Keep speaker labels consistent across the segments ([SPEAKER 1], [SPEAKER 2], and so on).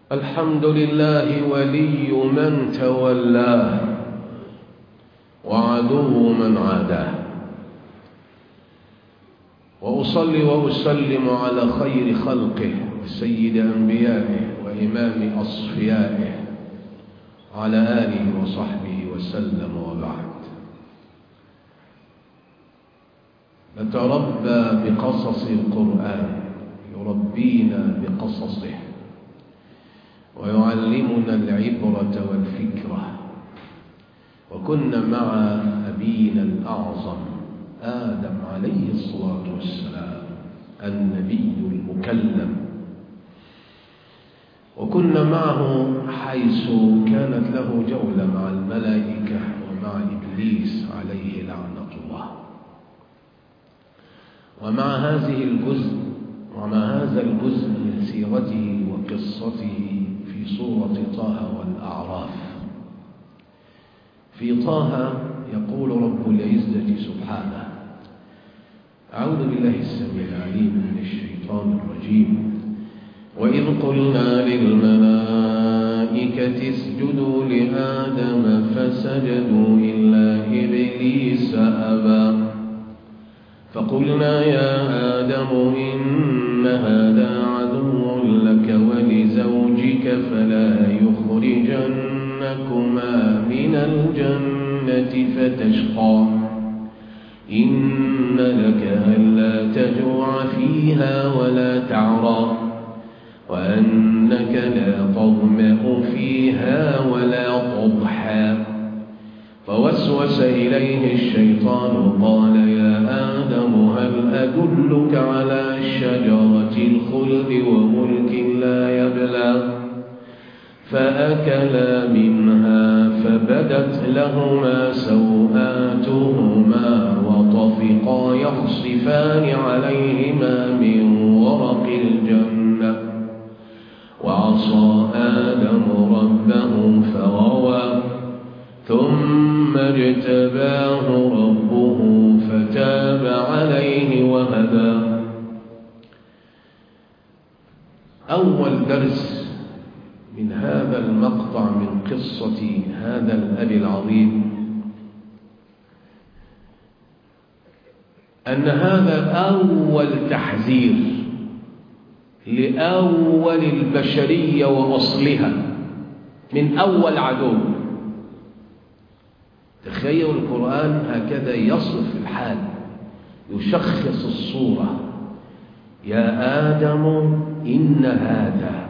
[SPEAKER 1] الحمد لله ولي من تولاه وعدو من عاداه وأصلي وأسلم على خير خلقه سيد أنبيائه وإمام أصفيائه على آله وصحبه وسلم وبعد نتربى بقصص القرآن يربينا بقصصه ويعلمنا العبرة والفكرة وكنا مع أبينا الأعظم آدم عليه الصلاة والسلام النبي المكلم وكنا معه حيث كانت له جولة مع الملائكة ومع إبليس عليه لعنة الله ومع هذه الجزء ومع هذا الجزء من سيرته وقصته في سورة طه والأعراف في طه يقول رب العزة سبحانه أعوذ بالله السميع العليم من الشيطان الرجيم وإذ قلنا للملائكة اسجدوا لآدم فسجدوا إلا إبليس أبى فقلنا يا آدم إن هذا عدو لك ولزوجك فلا يخرجنكما من الجنة فتشقى إن لك ألا تجوع فيها ولا تعرى وأنك لا تظمأ فيها ولا تضحى فوسوس إليه الشيطان قال يا آدم هل أدلك على شجرة الخلد وملك لا يبلى فأكلا منها فبدت لهما سوآتهما وطفقا يخصفان عليهما من ورق الجنة وعصى آدم ربه فغوى ثم اجتباه ربه فتاب عليه وهدى أول درس من هذا المقطع من قصة هذا الأب العظيم أن هذا أول تحذير لأول البشرية وأصلها من أول عدو تخيل القرآن هكذا يصف الحال يشخص الصورة يا آدم إن هذا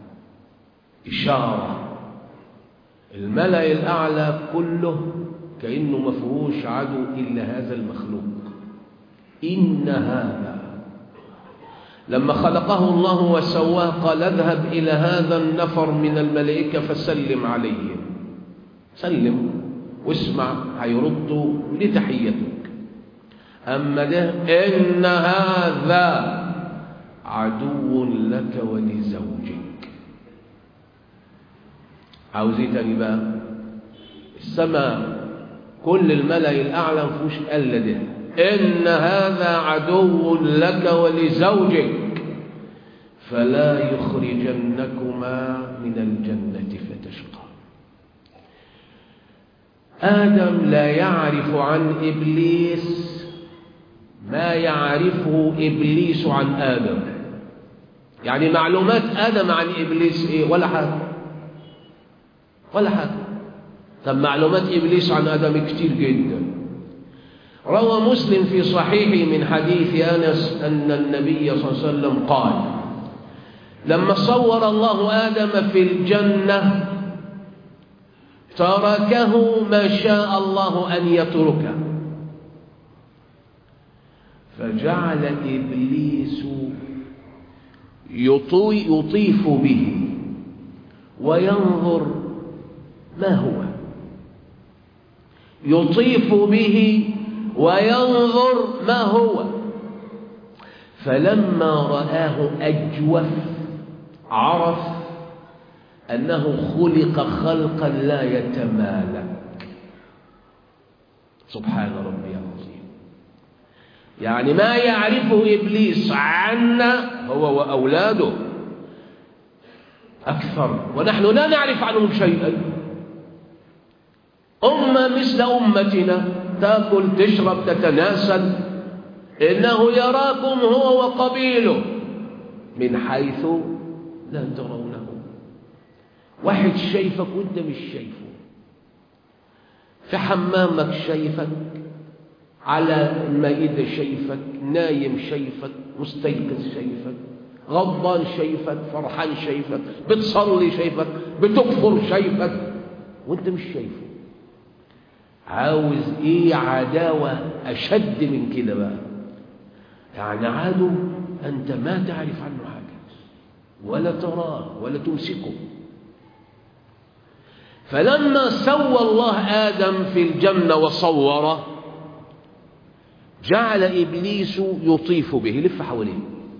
[SPEAKER 1] إشارة الملأ الأعلى كله كأنه مفهوش عدو إلا هذا المخلوق إن هذا لما خلقه الله وسواه قال اذهب إلى هذا النفر من الملائكة فسلم عليهم سلم واسمع هيردوا لتحيتك أما ده إن هذا عدو لك ولزوجك عاوزين تاني بقى السماء كل الملأ الأعلى مفوش إلا ده إن هذا عدو لك ولزوجك فلا يخرجنكما من الجنة فتشقى آدم لا يعرف عن إبليس ما يعرفه إبليس عن آدم يعني معلومات آدم عن إبليس إيه ولا حاجة ولا حاجة طب معلومات إبليس عن آدم كتير جدا روى مسلم في صحيحه من حديث أنس أن النبي صلى الله عليه وسلم قال لما صور الله آدم في الجنة تركه ما شاء الله أن يتركه فجعل إبليس يطيف به وينظر ما هو يطيف به وينظر ما هو فلما رآه أجوف عرف أنه خلق خلقا لا يتمالك سبحان ربي العظيم يعني ما يعرفه إبليس عنا هو وأولاده أكثر ونحن لا نعرف عنهم شيئا أمة مثل أمتنا تأكل تشرب تتناسل إنه يراكم هو وقبيله من حيث لا ترونه واحد شايفك وانت مش شايفه في حمامك شايفك على المائدة شايفك نايم شايفك مستيقظ شايفك غضبان شايفك فرحان شايفك بتصلي شايفك بتكفر شايفك وانت مش شايفه عاوز ايه عداوة اشد من كده بقى يعني عدو انت ما تعرف عنه حاجة ولا تراه ولا تمسكه فلما سوى الله آدم في الجنة وصوره جعل إبليس يطيف به يلف حواليه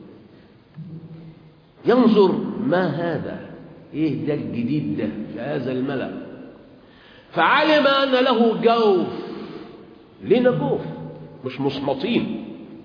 [SPEAKER 1] ينظر ما هذا ايه ده الجديد ده في هذا الملأ فعلم أن له جوف لنا جوف مش مصمطين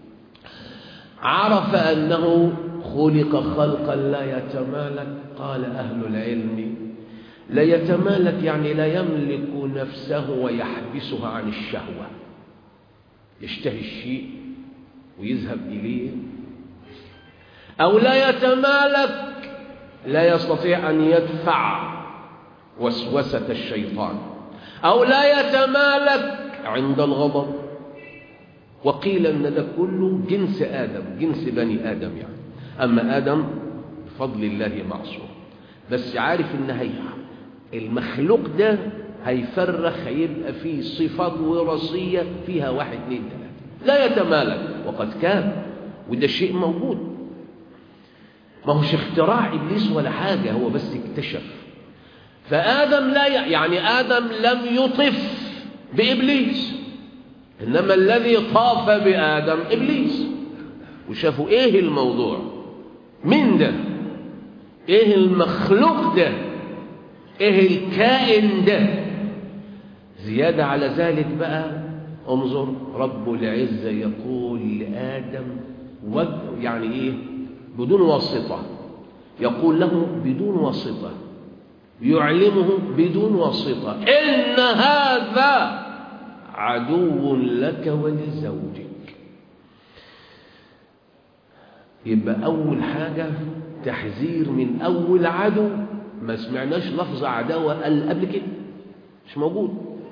[SPEAKER 1] عرف أنه خلق خلقا لا يتمالك قال أهل العلم لا يتمالك يعني لا يملك نفسه ويحبسها عن الشهوة يشتهي الشيء ويذهب إليه أو لا يتمالك لا يستطيع أن يدفع وسوسة الشيطان أو لا يتمالك عند الغضب وقيل أن ده كله جنس آدم جنس بني آدم يعني أما آدم بفضل الله معصوم بس عارف إن هي المخلوق ده هيفرخ هيبقى فيه صفات وراثية فيها واحد اثنين ثلاثة لا يتمالك وقد كان وده شيء موجود ما هوش اختراع إبليس ولا حاجة هو بس اكتشف فآدم لا ي... يعني آدم لم يطف بإبليس إنما الذي طاف بآدم إبليس وشافوا إيه الموضوع من ده إيه المخلوق ده إيه الكائن ده زيادة على ذلك بقى انظر رب العزة يقول لآدم ود يعني إيه بدون واسطة يقول له بدون واسطة يعلمه بدون واسطة إن هذا عدو لك ولزوجك يبقى أول حاجة تحذير من أول عدو ما سمعناش لفظ عداوة قبل كده مش موجود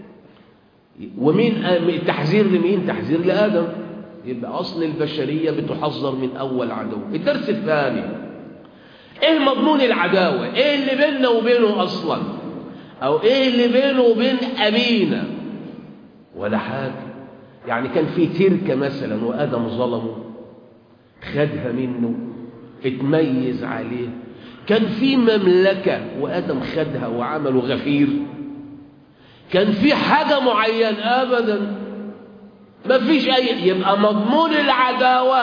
[SPEAKER 1] ومين التحذير لمين تحذير لآدم يبقى أصل البشرية بتحذر من أول عدو الدرس الثاني إيه مضمون العداوة إيه اللي بيننا وبينه أصلا أو إيه اللي بينه وبين أبينا ولا حاجة يعني كان في تركة مثلا وآدم ظلمه خدها منه اتميز عليه كان في مملكة وآدم خدها وعمله غفير كان في حاجة معينة أبدا ما فيش أي يبقى مضمون العداوة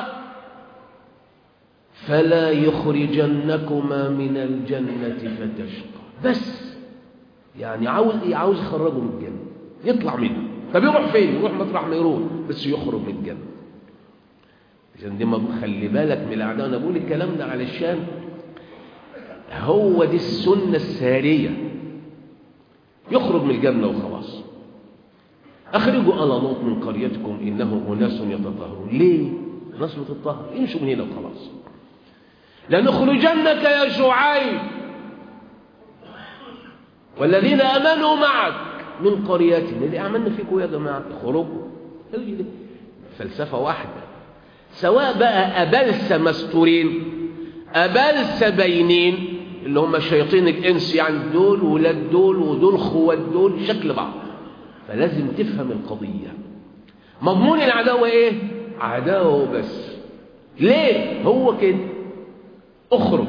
[SPEAKER 1] فلا يخرجنكما من الجنة فتشقى بس يعني عاوز ايه عاوز يخرجه من الجنة يطلع منه طب يروح فين يروح مطرح ما يروح بس يخرج من الجنة عشان دي ما خلي بالك من الاعداء انا بقول الكلام ده علشان هو دي السنة السارية يخرج من الجنة وخلاص أخرجوا ألا لوط من قريتكم إنه أناس يتطهرون ليه؟ ناس بتطهر امشوا من هنا وخلاص لنخرجنك يا شعيب والذين آمنوا معك من قريتنا اللي عملنا فيكم يا جماعة اخرجوا فلسفة واحدة سواء بقى أبلس مستورين أبلس بينين اللي هم شياطين الإنس يعني دول ولاد دول ودول خوات دول شكل بعض فلازم تفهم القضية مضمون العداوة ايه عداوة بس ليه هو كده اخرج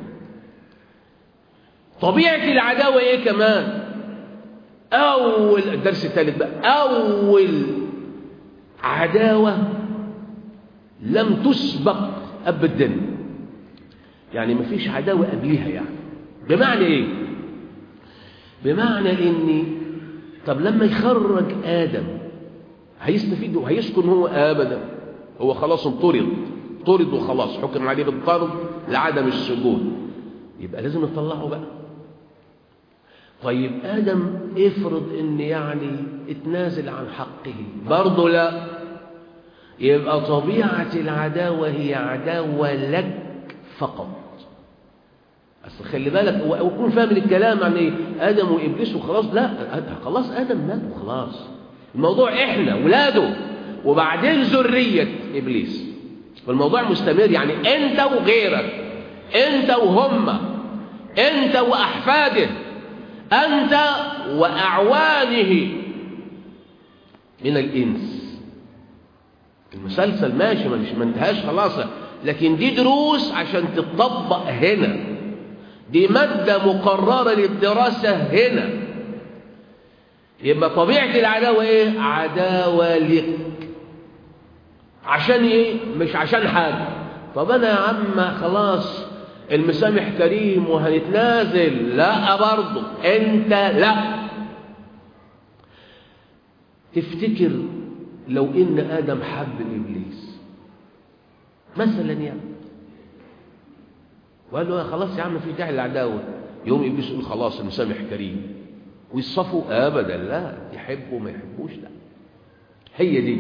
[SPEAKER 1] طبيعة العداوة ايه كمان اول الدرس الثالث بقى اول عداوة لم تسبق ابدا يعني مفيش عداوة قبلها يعني بمعنى ايه بمعنى اني طب لما يخرج آدم هيستفيد وهيسكن هو أبدا هو خلاص انطرد طرد وخلاص حكم عليه بالطرد لعدم السجود يبقى لازم نطلعه بقى طيب آدم افرض ان يعني اتنازل عن حقه برضه لا يبقى طبيعة العداوة هي عداوة لك فقط أصل خلي بالك وكون فاهم الكلام عن إيه آدم وإبليس وخلاص لا خلاص آدم مات وخلاص الموضوع إحنا ولاده وبعدين ذرية إبليس فالموضوع مستمر يعني أنت وغيرك أنت وهم أنت وأحفاده أنت وأعوانه من الإنس المسلسل ماشي ما مش ما انتهاش خلاص لكن دي دروس عشان تطبق هنا دي مادة مقررة للدراسة هنا يبقى طبيعة العداوة ايه عداوة لك عشان ايه مش عشان حاجة طب انا يا عم خلاص المسامح كريم وهنتنازل لا برضه انت لا تفتكر لو ان ادم حب ابليس مثلا يعني وقال له خلاص يا عم في داعي للعداوه يوم ابليس يقول خلاص المسامح كريم ويصفوا ابدا لا يحبوا ما يحبوش لا هي دي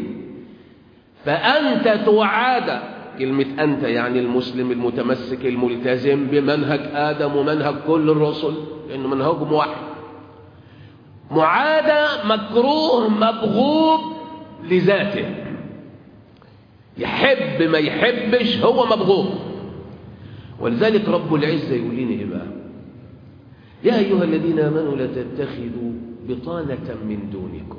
[SPEAKER 1] فانت توعد كلمه انت يعني المسلم المتمسك الملتزم بمنهج ادم ومنهج كل الرسل لانه منهجهم واحد معادى مكروه مبغوض لذاته يحب ما يحبش هو مبغوض ولذلك رب العزة يقول لنا إيه بقى يا أيها الذين آمنوا لا تتخذوا بطانة من دونكم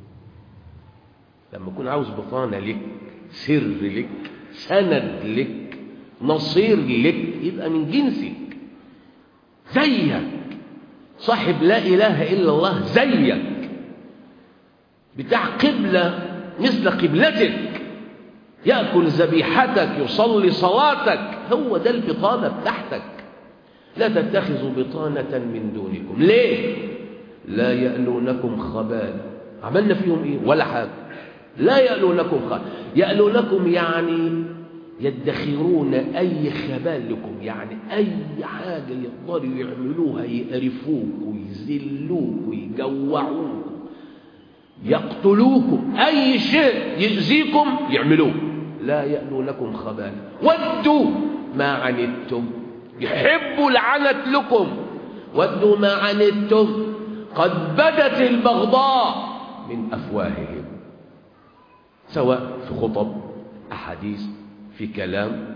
[SPEAKER 1] لما يكون عاوز بطانة لك سر لك سند لك نصير لك يبقى من جنسك زيك صاحب لا إله إلا الله زيك بتاع قبلة مثل قبلتك يأكل ذبيحتك يصلي صلاتك هو ده البطانة بتاعتك لا تتخذوا بطانة من دونكم ليه؟ لا يألونكم خبال عملنا فيهم ايه؟ ولا حاجة لا يألونكم خبال يألونكم يعني يدخرون أي خبال لكم يعني أي حاجة يقدروا يعملوها يقرفوك ويذلوك ويجوعوك يقتلوكم أي شيء يؤذيكم يعملوه لا يألو لكم خبالا ودوا ما عنتم يحبوا العنت لكم ودوا ما عنتم قد بدت البغضاء من أفواههم سواء في خطب أحاديث في كلام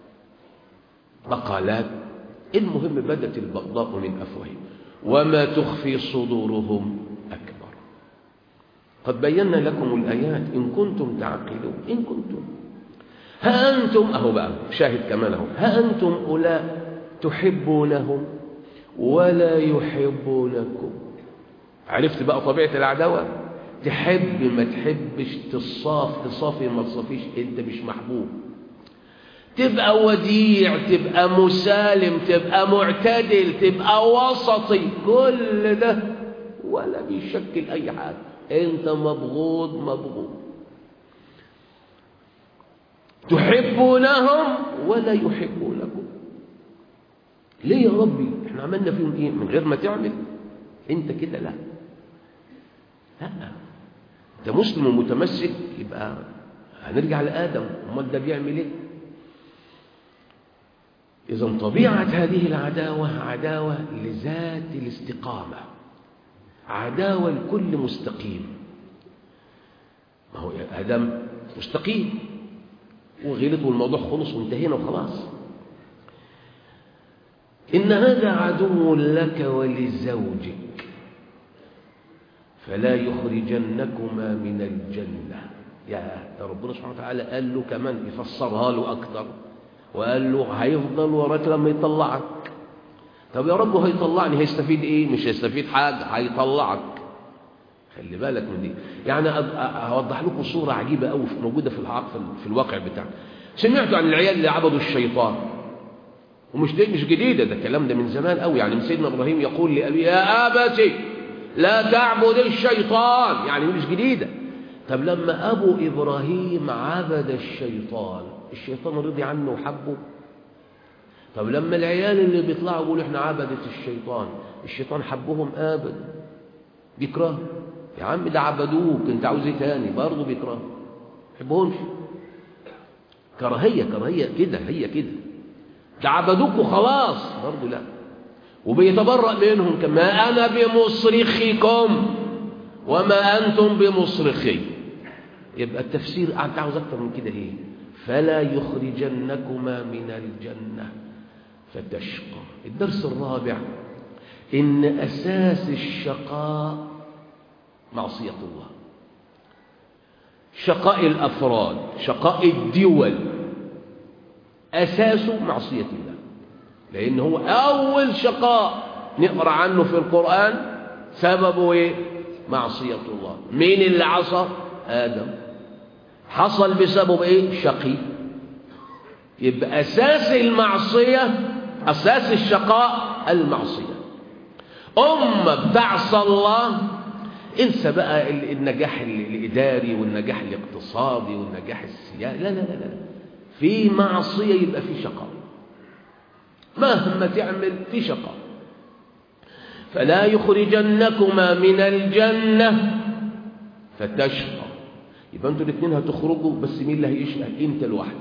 [SPEAKER 1] مقالات المهم بدت البغضاء من أفواههم وما تخفي صدورهم أكبر قد بينا لكم الآيات إن كنتم تعقلون إن كنتم ها أنتم أهو بقى شاهد كمان أهو ها أنتم أولاء تحبونهم ولا يحبونكم عرفت بقى طبيعة العداوة تحب ما تحبش تصاف تصافي ما تصافيش انت مش محبوب تبقى وديع تبقى مسالم تبقى معتدل تبقى وسطي كل ده ولا بيشكل اي حاجه انت مبغوض مبغوض تحبونهم ولا يحبونكم ليه يا ربي احنا عملنا فيهم ايه من غير ما تعمل انت كده لا لا انت مسلم ومتمسك يبقى هنرجع لادم امال ده بيعمل ايه اذا طبيعه هذه العداوه عداوه لذات الاستقامه عداوة لكل مستقيم ما هو آدم مستقيم وغلط والموضوع خلص وانتهينا وخلاص إن هذا عدو لك ولزوجك فلا يخرجنكما من الجنة يا ربنا سبحانه وتعالى قال له كمان يفسرها له أكثر وقال له هيفضل وراك لما يطلعك طب يا رب هيطلعني هيستفيد ايه مش هيستفيد حاجه هيطلعك خلي بالك من دي يعني هوضح لكم صوره عجيبه قوي موجوده في العقل في الواقع بتاعنا سمعتوا عن العيال اللي عبدوا الشيطان ومش دي مش جديده ده الكلام ده من زمان قوي يعني سيدنا ابراهيم يقول لابيه يا ابتي لا تعبد الشيطان يعني مش جديده طب لما ابو ابراهيم عبد الشيطان الشيطان رضي عنه وحبه طب لما العيال اللي بيطلعوا يقولوا احنا عبدة الشيطان الشيطان حبهم ابدا بيكره يا عم ده عبدوك انت عاوز ايه تاني برضه بيكره حبهمش كراهية كراهية كده هي كده ده عبدوك وخلاص برضه لا وبيتبرأ منهم كما أنا بمصرخكم وما أنتم بمصرخي يبقى التفسير أنت عاوز أكتر من كده إيه فلا يخرجنكما من الجنة فتشقى الدرس الرابع إن أساس الشقاء معصية الله شقاء الأفراد شقاء الدول أساسه معصية الله لأن هو أول شقاء نقرأ عنه في القرآن سببه إيه؟ معصية الله مين اللي عصى آدم حصل بسبب إيه شقي يبقى أساس المعصية أساس الشقاء المعصية أمة بتعصى الله انسى بقى النجاح الإداري والنجاح الاقتصادي والنجاح السياسي لا لا لا لا في معصية يبقى في شقاء مهما تعمل في شقاء فلا يخرجنكما من الجنة فتشقى يبقى انتوا الاثنين هتخرجوا بس مين اللي هيشقى انت لوحدك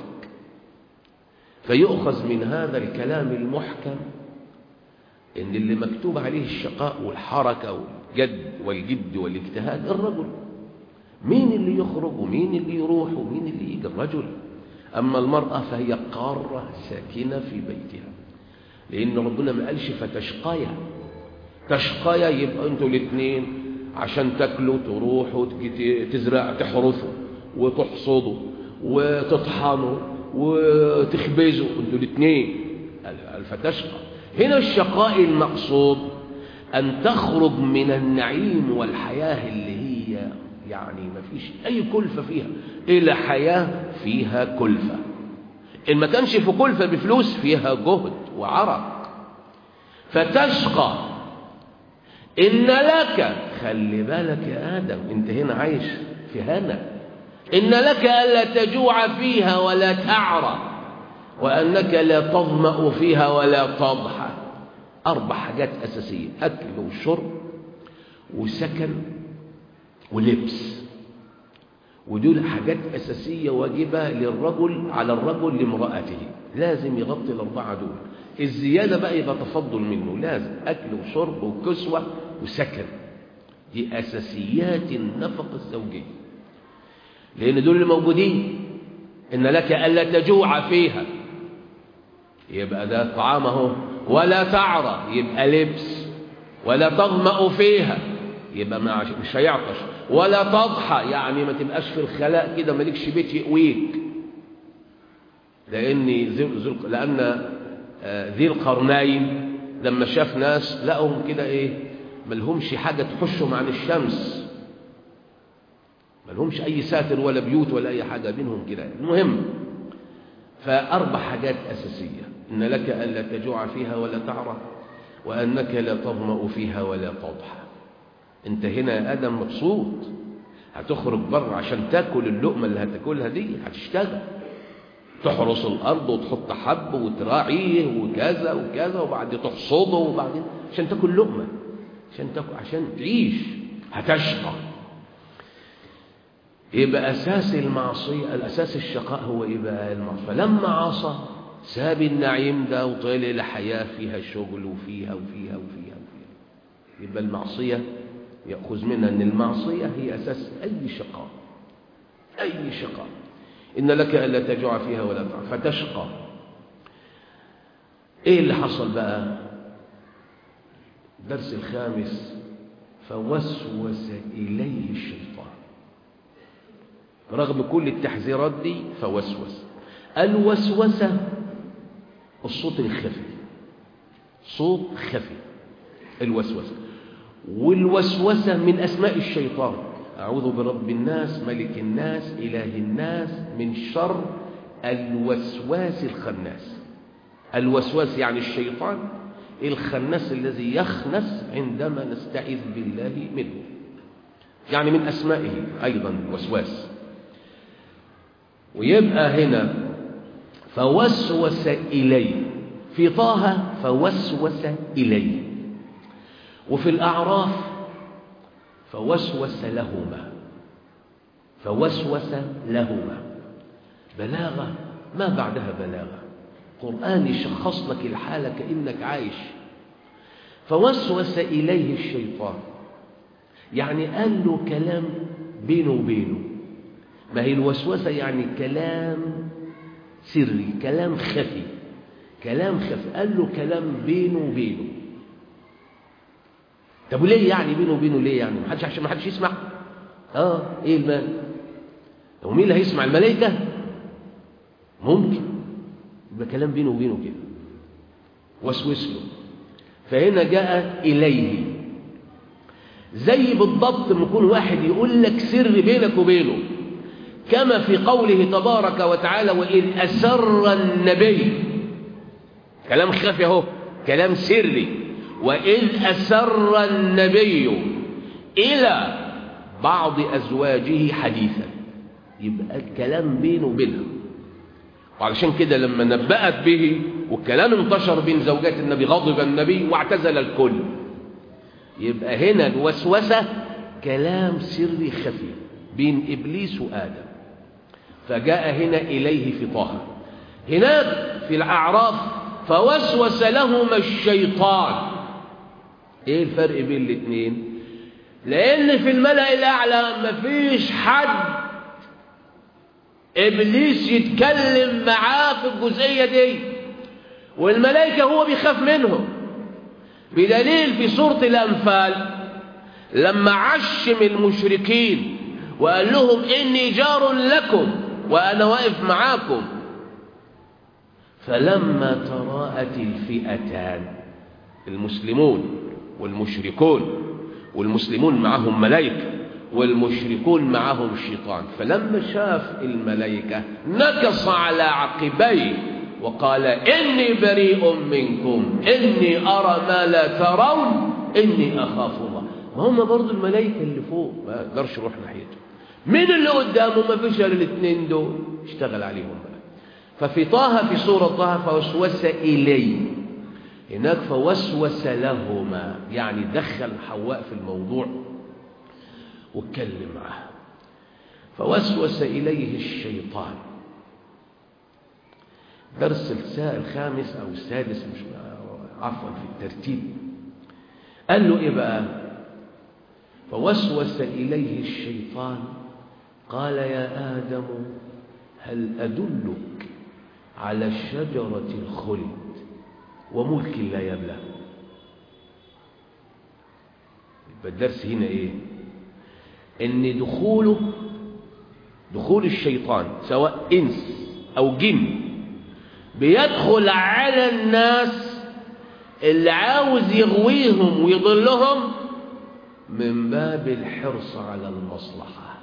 [SPEAKER 1] فيؤخذ من هذا الكلام المحكم ان اللي مكتوب عليه الشقاء والحركة والجد والجد والاجتهاد الرجل مين اللي يخرج ومين اللي يروح ومين اللي يجي الرجل أما المرأة فهي قارة ساكنة في بيتها لأن ربنا ما قالش فتشقايا تشقايا يبقى أنتوا الاثنين عشان تاكلوا تروحوا تزرع تحرثوا وتحصدوا وتطحنوا وتخبزوا أنتوا الاثنين فتشقى هنا الشقاء المقصود أن تخرج من النعيم والحياة اللي هي يعني ما فيش أي كلفة فيها إلى حياة فيها كلفة إن ما كانش في كلفة بفلوس فيها جهد وعرق فتشقى إن لك خلي بالك يا آدم أنت هنا عايش في هنا إن لك ألا تجوع فيها ولا تعرى وأنك لا تظمأ فيها ولا تضحى أربع حاجات أساسية أكل وشرب وسكن ولبس ودول حاجات أساسية واجبة للرجل على الرجل لامرأته لازم يغطي الأربعة دول الزيادة بقى يبقى تفضل منه لازم أكل وشرب وكسوة وسكن دي أساسيات النفقة الزوجية لأن دول اللي موجودين إن لك ألا تجوع فيها يبقى ده طعامه ولا تعرى يبقى لبس ولا تظمأ فيها يبقى مش هيعطش ولا تضحى يعني ما تبقاش في الخلاء كده مالكش بيت يقويك لأن لأن ذي القرنين لما شاف ناس لقهم كده ايه ملهمش حاجة تحشهم عن الشمس ملهمش أي ساتر ولا بيوت ولا أي حاجة بينهم كده المهم فأربع حاجات أساسية إن لك ألا تجوع فيها ولا تعرى وأنك لا تظمأ فيها ولا تضحى أنت هنا يا آدم مبسوط هتخرج بره عشان تاكل اللقمة اللي هتاكلها دي هتشتغل تحرس الأرض وتحط حب وتراعيه وكذا وكذا وبعد تحصده وبعدين عشان تاكل لقمة عشان تاكل عشان تعيش هتشقى يبقى أساس المعصية الأساس الشقاء هو إيه بقى المعصية فلما عصى ساب النعيم ده وطلع لحياة فيها شغل وفيها وفيها وفيها وفيها يبقى المعصية يأخذ منها أن المعصية هي أساس أي شقاء أي شقاء إن لك ألا تجوع فيها ولا تعرف فتشقى إيه اللي حصل بقى الدرس الخامس فوسوس إليه الشيطان رغم كل التحذيرات دي فوسوس الوسوسة الصوت الخفي صوت خفي الوسوسة والوسوسة من أسماء الشيطان أعوذ برب الناس ملك الناس إله الناس من شر الوسواس الخناس الوسواس يعني الشيطان الخناس الذي يخنس عندما نستعيذ بالله منه يعني من أسمائه أيضا الوسواس ويبقى هنا فوسوس إليه في طه فوسوس إليه وفي الأعراف فوسوس لهما فوسوس لهما بلاغة ما بعدها بلاغة قرآن يشخص لك الحالة كأنك عايش فوسوس إليه الشيطان يعني قال له كلام بينه وبينه ما هي الوسوسة يعني كلام سري كلام خفي كلام خفي قال له كلام بينه وبينه طب وليه يعني بينه وبينه ليه يعني ما حدش عشان ما حدش يسمع اه ايه المال هو مين اللي هيسمع الملائكه ممكن يبقى كلام بينه وبينه كده وسوس له فهنا جاء اليه زي بالضبط لما يكون واحد يقول لك سر بينك وبينه كما في قوله تبارك وتعالى وإذ أسر النبي كلام خفي اهو كلام سري وإذ أسر النبي إلى بعض أزواجه حديثا يبقى الكلام بينه وبينها وعلشان كده لما نبأت به والكلام انتشر بين زوجات النبي غضب النبي واعتزل الكل يبقى هنا الوسوسة كلام سري خفي بين إبليس وآدم فجاء هنا إليه في طه هناك في الأعراف فوسوس لهما الشيطان ايه الفرق بين الاثنين لان في الملأ الاعلى مفيش حد ابليس يتكلم معاه في الجزئيه دي والملائكه هو بيخاف منهم بدليل في سوره الانفال لما عشم المشركين وقال لهم اني جار لكم وانا واقف معاكم فلما تراءت الفئتان المسلمون والمشركون والمسلمون معهم ملائكة والمشركون معهم الشيطان فلما شاف الملائكة نكص على عقبيه وقال إني بريء منكم إني أرى ما لا ترون إني أخاف الله ما هم برضو الملائكة اللي فوق ما اقدرش اروح ناحيته مين اللي قدامه ما فيش الا الاثنين دول اشتغل عليهم بقى ففي طه في سورة طه فوسوس إليه هناك فوسوس لهما يعني دخل حواء في الموضوع واتكلم معه فوسوس إليه الشيطان درس الخامس أو السادس مش عفوا في الترتيب قال له إيه بقى فوسوس إليه الشيطان قال يا آدم هل أدلك على شجرة الخلد وملك لا يبلى يبقى الدرس هنا ايه ان دخوله دخول الشيطان سواء انس او جن بيدخل على الناس اللي عاوز يغويهم ويضلهم من باب الحرص على المصلحة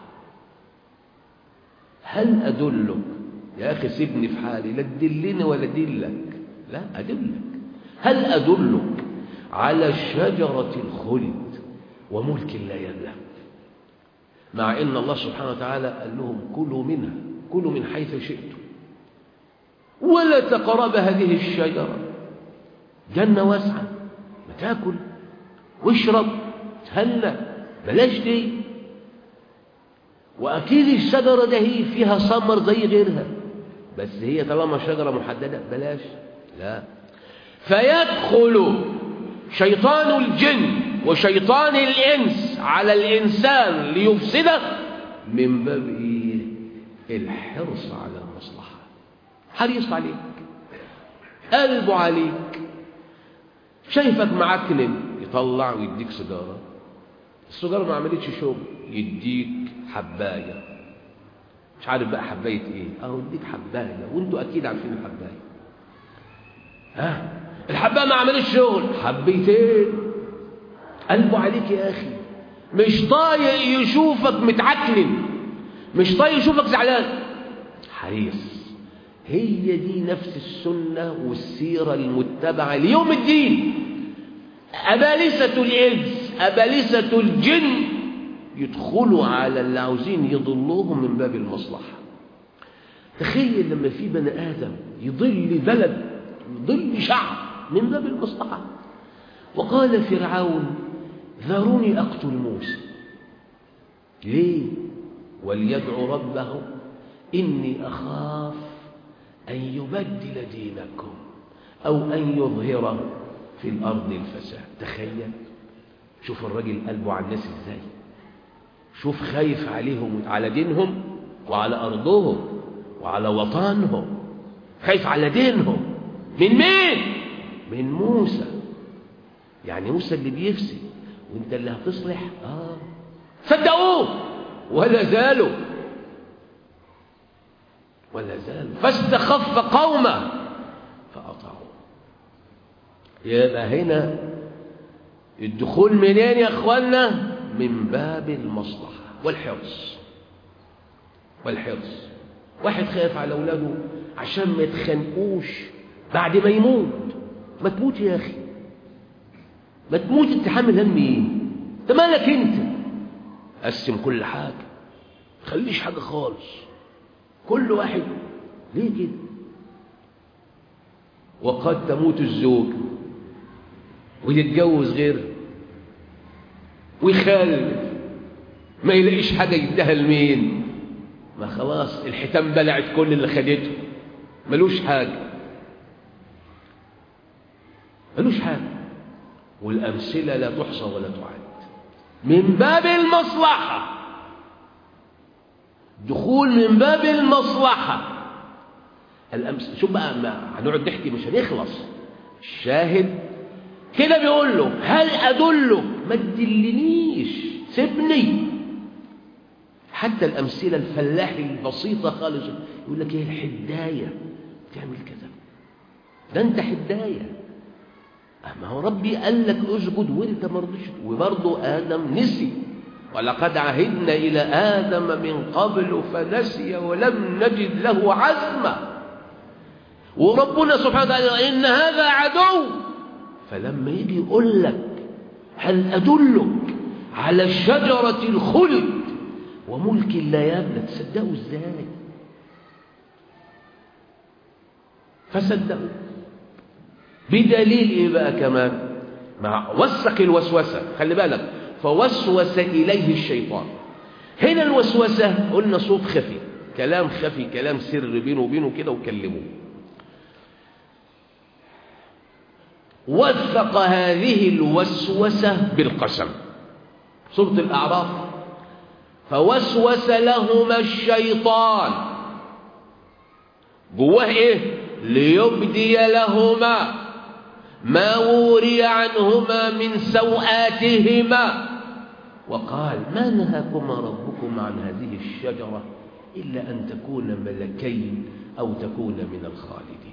[SPEAKER 1] هل أدلك يا أخي سيبني في حالي لا تدلني ولا دلك لا أدلك هل أدلك على شجرة الخلد وملك لا يبلى مع إن الله سبحانه وتعالى قال لهم كلوا منها كلوا من حيث شئتم ولا تقرب هذه الشجرة جنة واسعة ما تاكل واشرب تهنى بلاش دي وأكيد الشجرة ده هي فيها ثمر زي غيرها بس هي طالما شجرة محددة بلاش لا فيدخل شيطان الجن وشيطان الإنس على الإنسان ليفسده من باب إيه؟ الحرص على المصلحة حريص عليك قلبه عليك شايفك معكنن يطلع ويديك سيجارة السيجارة ما عملتش شغل يديك حباية مش عارف بقى حباية ايه اهو يديك حباية وانتوا اكيد عارفين الحباية ها الحباية ما عملتش شغل حبيتين قلبه عليك يا اخي مش طايق يشوفك متعكنن مش طايق يشوفك زعلان حريص هي دي نفس السنة والسيرة المتبعة ليوم الدين أبالسة الإنس أبالسة الجن يدخلوا على اللي عاوزين يضلوهم من باب المصلحة تخيل لما في بني آدم يضل بلد ظل شعب من باب المصلحة وقال فرعون ذروني أقتل موسى ليه وليدعو ربه إني أخاف أن يبدل دينكم أو أن يظهر في الأرض الفساد تخيل شوف الراجل قلبه على الناس ازاي شوف خايف عليهم على دينهم وعلى أرضهم وعلى وطنهم خايف على دينهم من مين؟ من موسى يعني موسى اللي بيفسد وانت اللي هتصلح اه صدقوه ولا زالوا ولا زالوا فاستخف قومه فأطاعوه يبقى هنا الدخول منين يا اخوانا من باب المصلحة والحرص والحرص واحد خايف على اولاده عشان ما يتخانقوش بعد ما يموت ما تموت يا اخي ما تموت انت حامل هم ايه انت مالك انت قسم كل حاجه خليش حاجه خالص كل واحد ليه كده وقد تموت الزوج ويتجوز غيره ويخلف ما يلاقيش حاجه يديها لمين ما خلاص الحيتان بلعت كل اللي خدته ملوش حاجه ملوش حاجه والامثله لا تحصى ولا تعد من باب المصلحه دخول من باب المصلحه الامثله شوف بقى ما هنقعد نحكي مش هنخلص الشاهد كده بيقول له هل ادلك ما تدلنيش سيبني حتى الامثله الفلاح البسيطه خالص يقول لك ايه الحدايه تعمل كذا ده انت حدايه ما هو ربي قال لك اسجد وانت ما رضيتش وبرضه ادم نسي ولقد عهدنا الى ادم من قبل فنسي ولم نجد له عزما وربنا سبحانه وتعالى ان هذا عدو فلما يجي يقول لك هل ادلك على شجره الخلد وملك لا يبلى تصدقوا ازاي فصدقوا بدليل ايه بقى كمان مع وثق الوسوسه خلي بالك فوسوس اليه الشيطان هنا الوسوسه قلنا صوت خفي كلام خفي كلام سر بينه وبينه كده وكلموه وثق هذه الوسوسه بالقسم سوره الاعراف فوسوس لهما الشيطان جواه ايه ليبدي لهما ما وري عنهما من سوآتهما وقال ما نهاكما ربكما عن هذه الشجرة إلا أن تكونا ملكين أو تكونا من الخالدين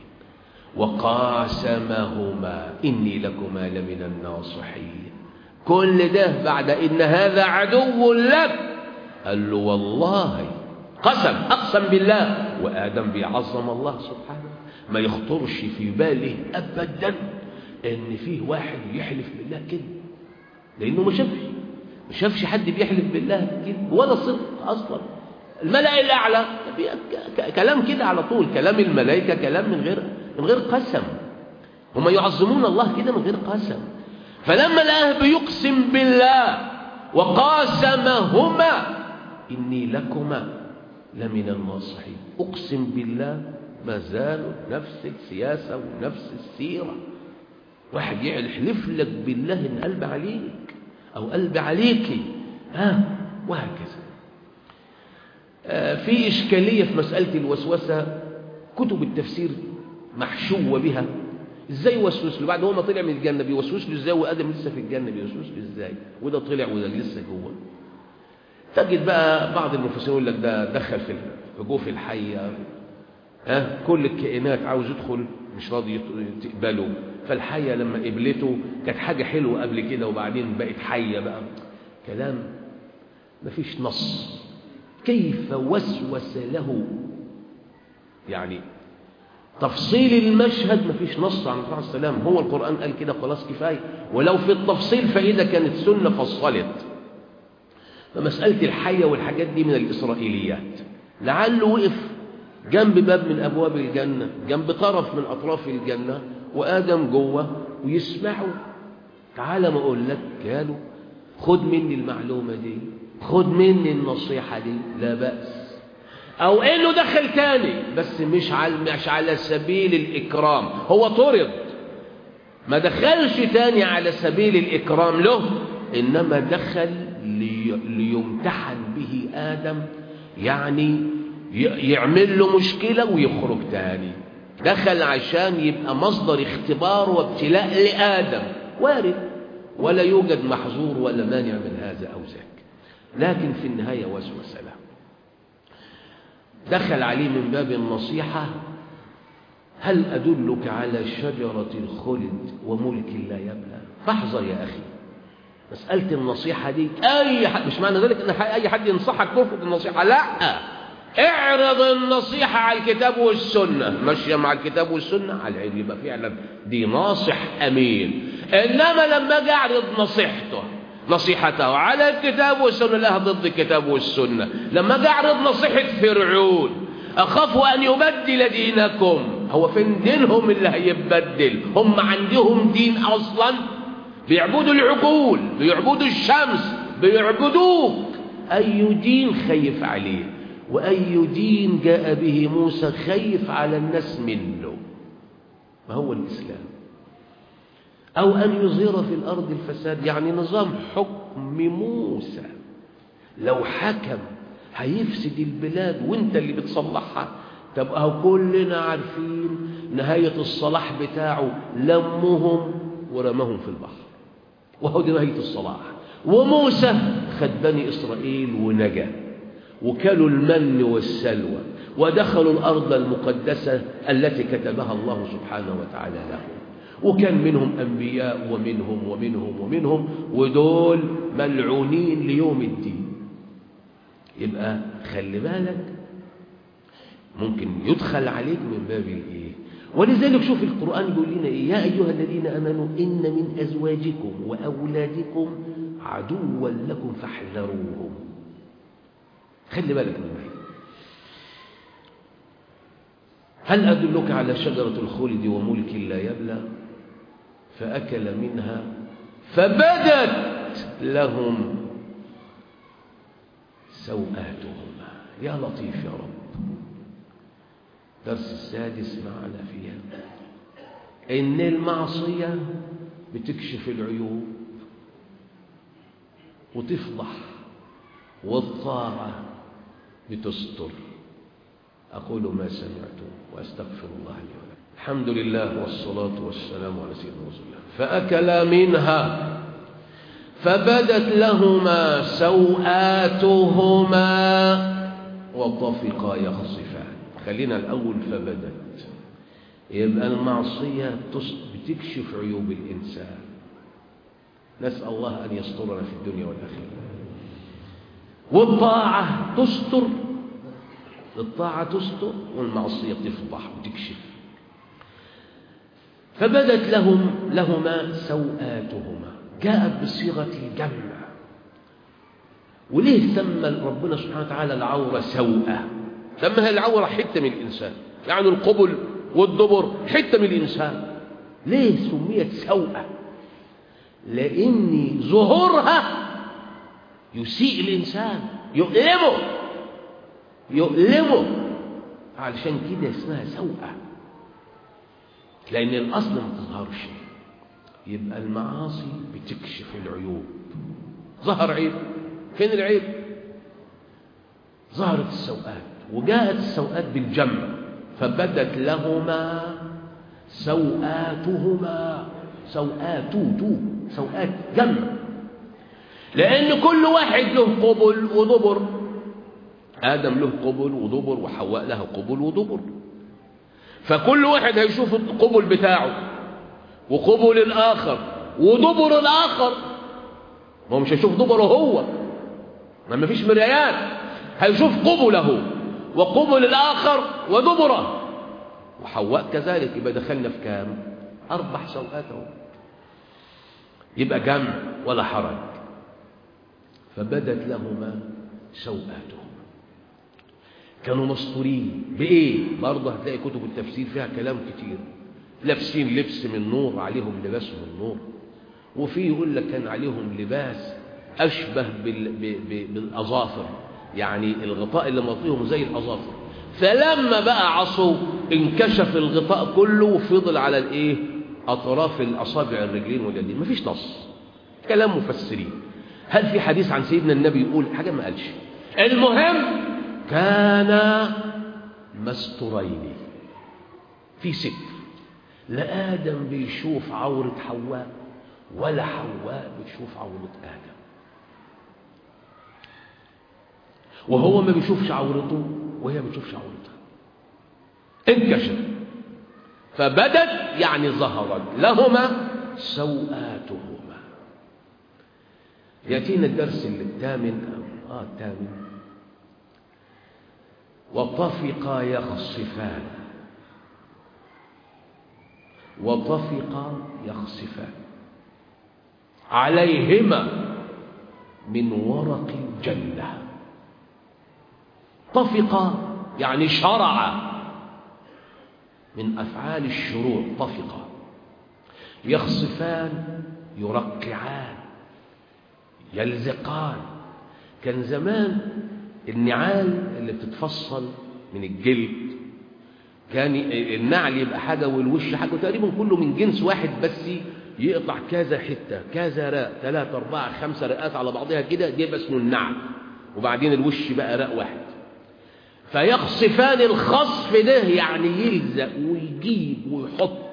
[SPEAKER 1] وقاسمهما إني لكما لمن الناصحين كل ده بعد إن هذا عدو لك قال له والله قسم أقسم بالله وآدم بيعظم الله سبحانه ما يخطرش في باله أبدا ان فيه واحد يحلف بالله كده لانه ما شافش ما شافش حد بيحلف بالله كده ولا صدق اصلا الملأ الاعلى كلام كده على طول كلام الملائكه كلام من غير من غير قسم هم يعظمون الله كده من غير قسم فلما لقاه بيقسم بالله وقاسمهما اني لكما لمن الناصحين اقسم بالله ما زالوا نفس السياسه ونفس السيره واحد يحلف لك بالله ان قلب عليك او قلب عليك ها وهكذا آه في اشكاليه في مساله الوسوسه كتب التفسير محشوه بها ازاي وسوس له بعد هو ما طلع من الجنه بيوسوس له ازاي وادم لسه في الجنه بيوسوس له ازاي وده طلع وده لسه جوه تجد بقى بعض المفسرين يقول لك ده دخل في جوف الحيه ها كل الكائنات عاوز يدخل مش راضي تقبله فالحية لما قبلته كانت حاجة حلوة قبل كده وبعدين بقت حية بقى كلام مفيش نص كيف وسوس له يعني تفصيل المشهد مفيش نص عن الرسول صلى الله عليه وسلم هو القرآن قال كده خلاص كفاية ولو في التفصيل فإذا كانت سنة فصلت فمسألة الحية والحاجات دي من الإسرائيليات لعله وقف جنب باب من أبواب الجنة جنب طرف من أطراف الجنة وآدم جوه ويسمعوا تعال ما أقول لك قالوا خد مني المعلومة دي خد مني النصيحة دي لا بأس أو إنه دخل تاني بس مش على مش على سبيل الإكرام هو طرد ما دخلش تاني على سبيل الإكرام له إنما دخل لي ليمتحن به آدم يعني يعمل له مشكلة ويخرج تاني دخل عشان يبقى مصدر اختبار وابتلاء لآدم وارد ولا يوجد محظور ولا مانع من هذا أو ذاك لكن في النهاية وسوسة له دخل عليه من باب النصيحة هل أدلك على شجرة الخلد وملك لا يبلى فاحذر يا أخي مسألة النصيحة دي أي حد مش معنى ذلك أن أي حد ينصحك ترفض النصيحة لا اعرض النصيحة على الكتاب والسنة ماشية مع الكتاب والسنة على العلم يبقى فعلا دي ناصح أمين إنما لما أجي أعرض نصيحته نصيحته على الكتاب والسنة لها ضد الكتاب والسنة لما أجي أعرض نصيحة فرعون أخاف أن يبدل دينكم هو فين دينهم اللي هيبدل هم عندهم دين أصلا بيعبدوا العقول بيعبدوا الشمس بيعبدوك أي دين خيف عليه وأي دين جاء به موسى خيف على الناس منه ما هو الإسلام أو أن يظهر في الأرض الفساد يعني نظام حكم موسى لو حكم هيفسد البلاد وانت اللي بتصلحها تبقى كلنا عارفين نهاية الصلاح بتاعه لمهم ورمهم في البحر وهو دي نهاية الصلاح وموسى خد بني إسرائيل ونجا وكلوا المن والسلوى ودخلوا الأرض المقدسة التي كتبها الله سبحانه وتعالى لهم وكان منهم أنبياء ومنهم ومنهم ومنهم ودول ملعونين ليوم الدين يبقى خلي بالك ممكن يدخل عليك من باب الايه ولذلك شوف القرآن يقول لنا إيه يا أيها الذين أمنوا إن من أزواجكم وأولادكم عدوا لكم فاحذروهم خلي بالك من معي هل أدلك على شجرة الخلد وملك لا يبلى فأكل منها فبدت لهم سوآتهما يا لطيف يا رب درس السادس معنا فيها إن المعصية بتكشف العيوب وتفضح والطاعة بتستر أقول ما سمعتم وأستغفر الله لي ولكم الحمد لله والصلاة والسلام على سيدنا رسول الله فأكلا منها فبدت لهما سوآتهما وطفقا يخصفان خلينا الأول فبدت يبقى المعصية بتكشف عيوب الإنسان نسأل الله أن يسترنا في الدنيا والآخرة والطاعة تستر الطاعة تستر والمعصية تفضح وتكشف فبدت لهم لهما سوآتهما جاءت بصيغة الجمع وليه سمى ربنا سبحانه وتعالى العورة سوءة سماها العورة حتة من الإنسان يعني القبل والدبر حتة من الإنسان ليه سميت سوءة لأن ظهورها يسيء الإنسان يؤلمه يؤلمه علشان كده اسمها سوءة لأن الأصل ما تظهرش يبقى المعاصي بتكشف العيوب ظهر عيب فين العيب ظهرت السوءات وجاءت السوءات بالجمع فبدت لهما سوآتهما سوآت تو سوآت جمع لأن كل واحد له قبل ودبر آدم له قبل ودبر وحواء لها قبل ودبر فكل واحد هيشوف القبل بتاعه وقبل الآخر ودبر الآخر ما هو مش هيشوف دبره هو ما مفيش مرايات هيشوف قبله وقبل الآخر ودبره وحواء كذلك يبقى دخلنا في كام أربع سوءاته يبقى جمع ولا حرج فبدت لهما سوءاتهما كانوا مستورين بإيه برضه هتلاقي كتب التفسير فيها كلام كتير لابسين لبس من نور عليهم لباس من نور وفي يقول لك كان عليهم لباس أشبه بال... ب... ب... بالأظافر يعني الغطاء اللي مطيهم زي الأظافر فلما بقى عصوا انكشف الغطاء كله وفضل على الايه اطراف الاصابع الرجلين واليدين مفيش نص كلام مفسرين هل في حديث عن سيدنا النبي يقول حاجه ما قالش المهم كان مستورين في ستر لا ادم بيشوف عوره حواء ولا حواء بتشوف عوره ادم وهو ما بيشوفش عورته وهي ما بتشوفش عورتها انكشف فبدت يعني ظهرت لهما سوآتهما يأتينا الدرس الثامن آه الثامن وطفقا يخصفان وطفقا يخصفان عليهما من ورق الجنه طفق يعني شرع من أفعال الشروع طفق يخصفان يرقعان يلزقان كان زمان النعال اللي بتتفصل من الجلد كان النعل يبقى حاجة والوش حاجة تقريبا كله من جنس واحد بس يقطع كذا حتة كذا راء ثلاثة أربعة خمسة رقات على بعضها كده دي يبقى اسمه النعل وبعدين الوش بقى راء واحد فيخصفان الخصف ده يعني يلزق ويجيب ويحط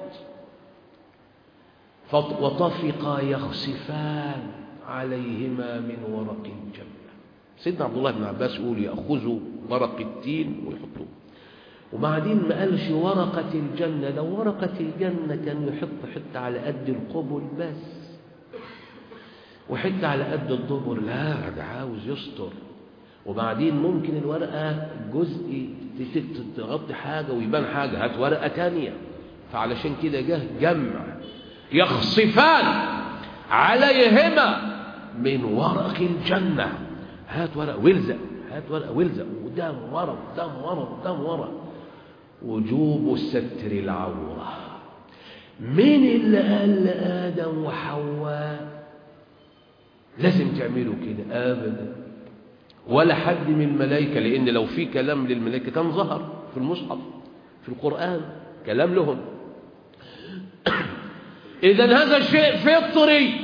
[SPEAKER 1] وطفقا يخصفان عليهما من ورق الجنة سيدنا عبد الله بن عباس يقول يأخذوا ورق التين ويحطوه وبعدين ما قالش ورقة الجنة لو ورقة الجنة كان يحط حتة على قد القبل بس وحتة على قد الدبر لا ده عاوز يستر وبعدين ممكن الورقة جزء تغطي حاجة ويبان حاجة هات ورقة تانية فعلشان كده جه جمع يخصفان عليهما من ورق الجنة هات ورقة والزق هات ورقة والزق ودام ورق دام ورق دام ورق وجوب ستر العورة مين اللي قال لآدم وحواء لازم تعملوا كده أبدا ولا حد من الملائكة لأن لو في كلام للملائكة كان ظهر في المصحف في القرآن كلام لهم إذا هذا شيء فطري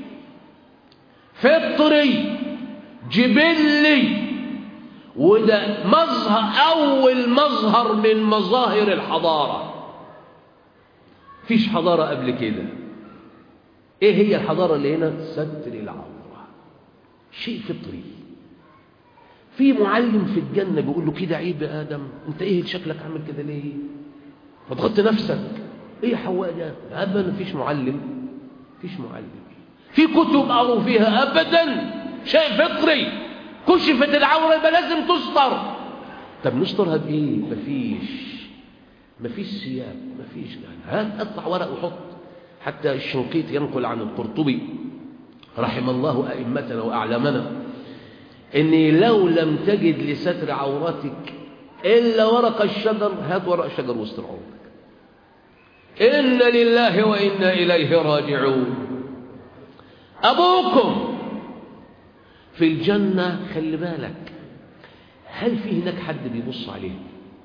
[SPEAKER 1] فطري جبلي وده مظهر أول مظهر من مظاهر الحضارة فيش حضارة قبل كده إيه هي الحضارة اللي هنا ستر العورة شيء فطري في معلم في الجنة بيقول له كده عيب يا آدم انت ايه شكلك عامل كده ليه فتغطي نفسك ايه يا حواء ده ابدا مفيش معلم مفيش معلم في كتب قروا فيها ابدا شيء فطري كشفت العورة يبقى لازم تستر طب نسترها بايه مفيش مفيش ثياب مفيش هات اقطع ورق وحط حتى الشنقيط ينقل عن القرطبي رحم الله ائمتنا واعلامنا إني لو لم تجد لستر عورتك إلا ورق الشجر هات ورق الشجر واستر عورتك إن لله وإنا إليه راجعون أبوكم في الجنة خلي بالك هل في هناك حد بيبص عليهم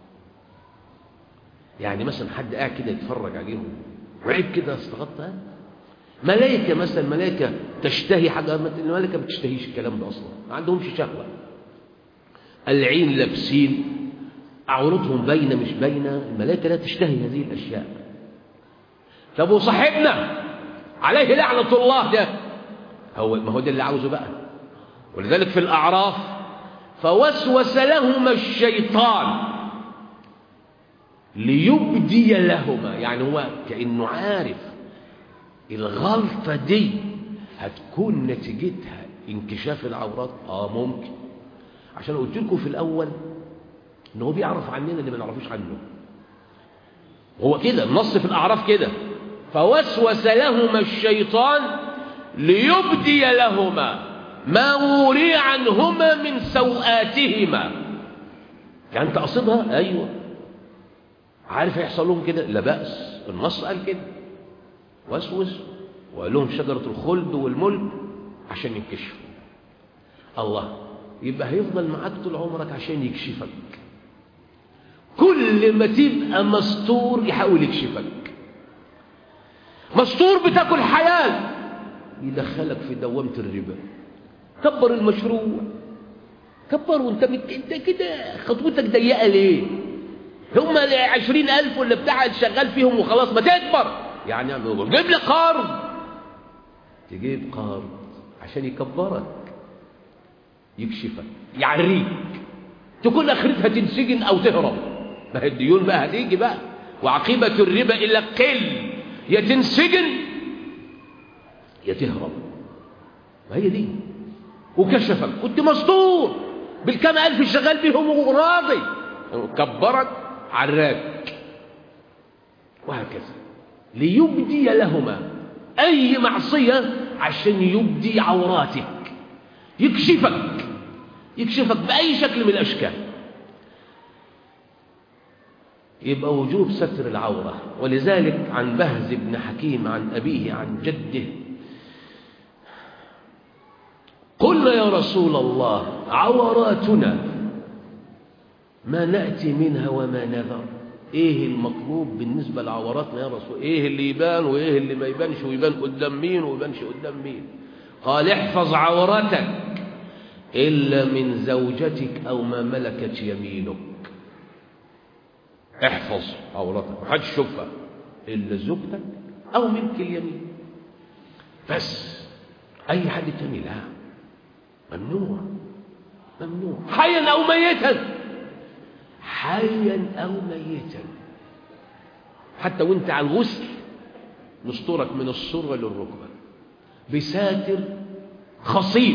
[SPEAKER 1] يعني مثلا حد قاعد كده يتفرج عليهم وعيب كده استغطى ملائكة مثلا ملائكة تشتهي حاجة الملائكة ما بتشتهيش الكلام ده أصلا ما عندهمش شهوة العين لابسين عورتهم باينة مش باينة الملائكة لا تشتهي هذه الأشياء طب وصاحبنا عليه لعنة الله ده هو ما هو ده اللي عاوزه بقى ولذلك في الأعراف فوسوس لهما الشيطان ليبدي لهما يعني هو كأنه عارف الغلطة دي هتكون نتيجتها انكشاف العورات اه ممكن عشان قلت لكم في الاول ان هو بيعرف عننا اللي ما نعرفوش عنه هو كده النص في الاعراف كده فوسوس لهما الشيطان ليبدي لهما ما وري عنهما من سوآتهما يعني انت قصدها ايوه عارف هيحصل لهم كده لا بأس النص قال كده وسوس وقال لهم شجرة الخلد والملك عشان ينكشفوا الله يبقى هيفضل معاك طول عمرك عشان يكشفك كل ما تبقى مستور يحاول يكشفك مستور بتاكل حلال يدخلك في دوامة الربا كبر المشروع كبر وانت مت... انت كده خطوتك ضيقه ليه هم عشرين ألف ولا بتاع شغال فيهم وخلاص ما تكبر يعني جيب لي قرض تجيب قرض عشان يكبرك يكشفك يعريك تكون اخرتها تنسجن او تهرب ما هي الديون بقى هتيجي بقى وعقيبة الربا إلا قل يا تنسجن يا تهرب ما هي دي وكشفك كنت مستور بالكام ألف شغال بيهم وراضي كبرك عراك وهكذا ليبدي لهما أي معصية عشان يبدي عوراتك يكشفك يكشفك بأي شكل من الأشكال يبقى وجوب ستر العورة ولذلك عن بهز بن حكيم عن أبيه عن جده قلنا يا رسول الله عوراتنا ما نأتي منها وما نذر ايه المطلوب بالنسبة لعوراتنا يا رسول ايه اللي يبان وايه اللي ما يبانش ويبان قدام مين ويبانش قدام مين قال احفظ عورتك إلا من زوجتك أو ما ملكت يمينك احفظ عورتك ما حدش يشوفها إلا زوجتك أو ملك اليمين بس أي حد تاني لا ممنوع ممنوع حيا أو ميتا حيا أو ميتا حتى وانت على الغسل نسترك من السرة للركبة بساتر خصيف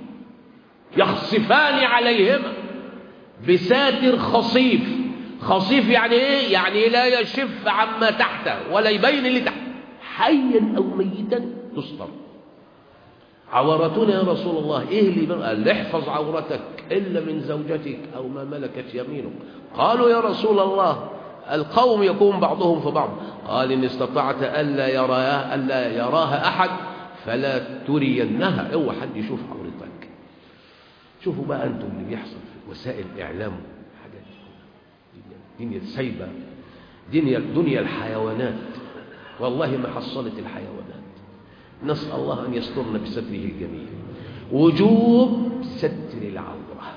[SPEAKER 1] يخصفان عليهما بساتر خصيف خصيف يعني ايه يعني لا يشف عما تحته ولا يبين اللي تحته حيا او ميتا تستر عورتنا يا رسول الله ايه اللي يبين قال احفظ عورتك الا من زوجتك او ما ملكت يمينك قالوا يا رسول الله القوم يكون بعضهم في بعض قال ان استطعت الا يراها الا يراها احد فلا ترينها اوعى حد يشوف عورتك شوفوا بقى انتم اللي بيحصل في وسائل الاعلام حاجات دنيا سايبه دنيا دنيا الحيوانات والله ما حصلت الحيوانات نسال الله ان يسترنا بستره الجميل وجوب ستر العوره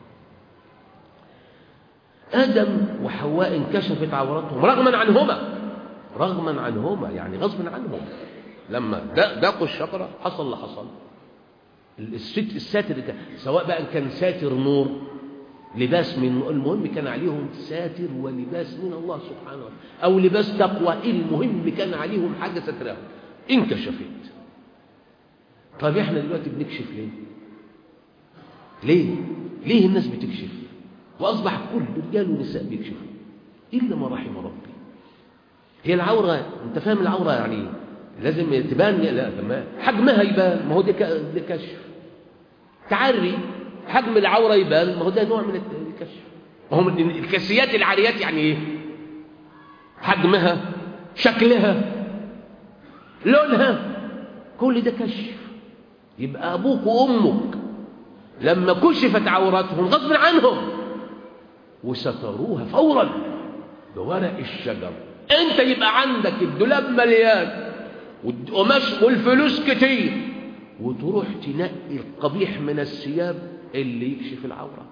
[SPEAKER 1] ادم وحواء انكشفت عورتهم رغما عنهما رغما عنهما يعني غصبا عنهم لما ذاقوا الشجره حصل اللي حصل الست الساتر ده سواء بقى كان ساتر نور لباس من المهم كان عليهم ساتر ولباس من الله سبحانه وتعالى او لباس تقوى المهم كان عليهم حاجه سترهم انكشفت طب احنا دلوقتي بنكشف ليه ليه ليه الناس بتكشف واصبح كل رجال ونساء بيكشفوا الا ما رحم ربي هي العوره انت فاهم العوره يعني ايه لازم تبان لا ما حجمها يبان ما هو ده كشف تعري حجم العوره يبان ما هو ده نوع من الكشف ما هو الكسيات العاريات يعني ايه حجمها شكلها لونها كل ده كشف يبقى ابوك وامك لما كشفت عوراتهم غصب عنهم وستروها فورا بورق الشجر انت يبقى عندك الدولاب مليان والقماش والفلوس كتير وتروح تنقي القبيح من الثياب اللي يكشف العورة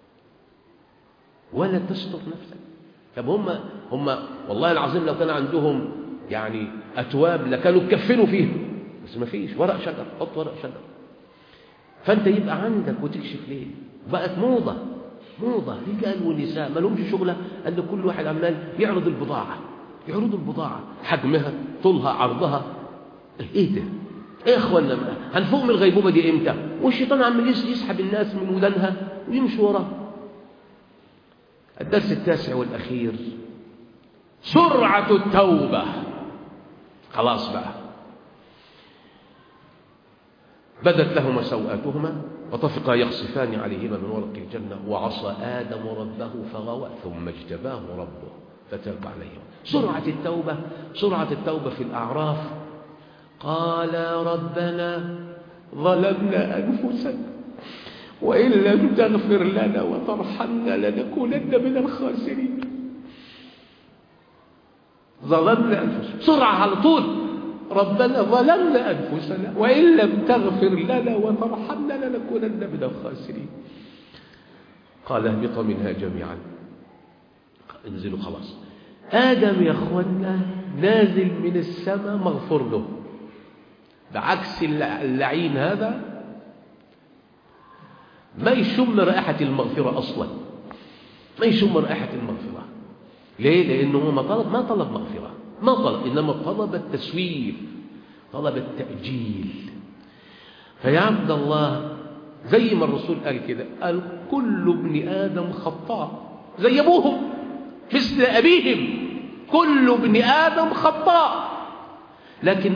[SPEAKER 1] ولا تستر نفسك طب هم هم والله العظيم لو كان عندهم يعني أتواب لكانوا اتكفنوا فيها بس ما فيش ورق شجر حط ورق شجر فأنت يبقى عندك وتكشف ليه بقت موضة موضة رجال ونساء ما لهمش شغلة أن كل واحد عمال يعرض البضاعة يعرضوا البضاعة حجمها طولها عرضها ايه ده ايه يا اخوانا هنفوق من الغيبوبة دي امتى والشيطان عمال يسحب الناس من ودانها ويمشي وراه الدرس التاسع والأخير سرعة التوبة خلاص بقى بدت لهما سوآتهما وطفقا يخصفان عليهما من ورق الجنة وعصى آدم ربه فغوى ثم اجتباه ربه فتاب عليهم سرعة التوبة سرعة التوبة في الأعراف قال ربنا ظلمنا أنفسنا وإن لم تغفر لنا وترحمنا لنكونن من الخاسرين ظلمنا أنفسنا سرعة على طول ربنا ظلمنا أنفسنا وإن لم تغفر لنا وترحمنا لنكونن من الخاسرين قال اهبط منها جميعا انزلوا خلاص آدم يا أخوانا نازل من السماء مغفور له بعكس اللعين هذا ما يشم رائحة المغفرة أصلا ما يشم رائحة المغفرة ليه؟ لأنه ما طلب ما طلب مغفرة ما طلب إنما طلب التسويف طلب التأجيل فيا عبد الله زي ما الرسول قال كده قال كل ابن آدم خطاء زي أبوهم مثل أبيهم كل ابن آدم خطاء لكن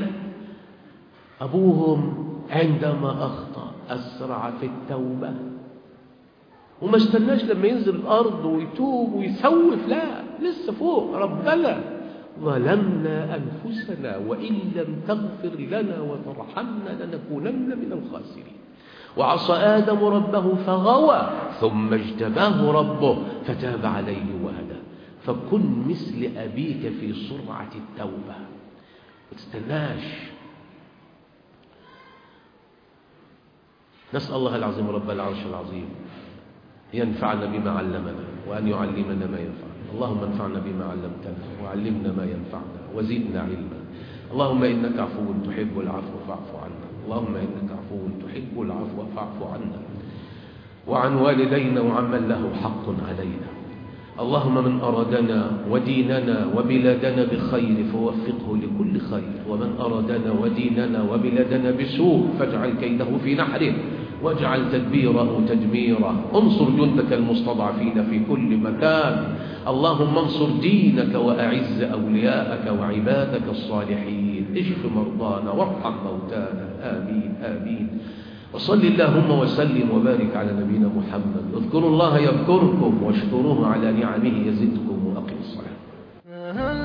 [SPEAKER 1] أبوهم عندما أخطأ أسرع في التوبة وما استناش لما ينزل الأرض ويتوب ويسوف لا لسه فوق ربنا ظلمنا أنفسنا وإن لم تغفر لنا وترحمنا لنكونن من الخاسرين وعصى آدم ربه فغوى ثم اجتباه ربه فتاب عليه وهدى فكن مثل أبيك في سرعة التوبة ما تستناش نسأل الله العظيم رب العرش العظيم ينفعنا بما علمنا وأن يعلمنا ما ينفعنا اللهم انفعنا بما علمتنا وعلمنا ما ينفعنا وزدنا علما اللهم إنك عفو تحب العفو فاعف عنا اللهم إنك عفو تحب العفو فاعف عنا وعن والدينا وعمن له حق علينا اللهم من أرادنا وديننا وبلادنا بخير فوفقه لكل خير ومن أرادنا وديننا وبلادنا بسوء فاجعل كيده في نحره واجعل تدبيره تدميرا انصر جندك المستضعفين في كل مكان اللهم انصر دينك وأعز أولياءك وعبادك الصالحين اشف مرضانا وارحم موتانا آمين آمين وصل اللهم وسلم وبارك على نبينا محمد اذكروا الله يذكركم واشكروه على نعمه يزدكم وأقم الصلاة